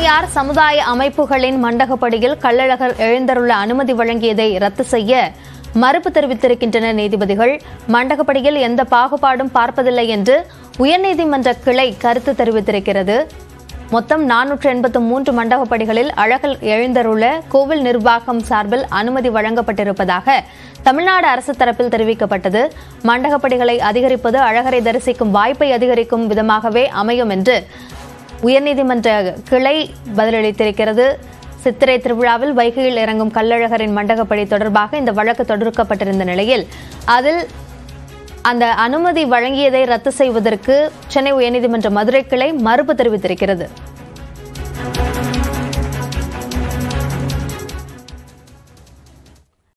முதலியார் சமுதாய அமைப்புகளின் மண்டகப்படியில் கள்ளழகர் எழுந்தருள அனுமதி வழங்கியதை ரத்து செய்ய மறுப்பு தெரிவித்திருக்கின்றனர் நீதிபதிகள் மண்டகப்படியில் எந்த பாகுபாடும் பார்ப்பதில்லை என்று உயர்நீதிமன்ற கிளை கருத்து தெரிவித்திருக்கிறது மொத்தம் நானூற்று எண்பத்து மூன்று மண்டபப்படிகளில் அழகர் எழுந்தருள கோவில் நிர்வாகம் சார்பில் அனுமதி வழங்கப்பட்டிருப்பதாக தமிழ்நாடு அரசு தரப்பில் தெரிவிக்கப்பட்டது மண்டகப்படிகளை அதிகரிப்பது அழகரை தரிசிக்கும் வாய்ப்பை அதிகரிக்கும் விதமாகவே அமையும் என்று உயர்நீதிமன்ற கிளை பதிலளித்திருக்கிறது சித்திரை திருவிழாவில் வைகையில் இறங்கும் கள்ளழகரின் மண்டகப்படி தொடர்பாக இந்த வழக்கு தொடுக்கப்பட்டிருந்த நிலையில் அதில் அந்த அனுமதி வழங்கியதை ரத்து செய்வதற்கு சென்னை உயர்நீதிமன்ற மதுரை கிளை மறுப்பு தெரிவித்திருக்கிறது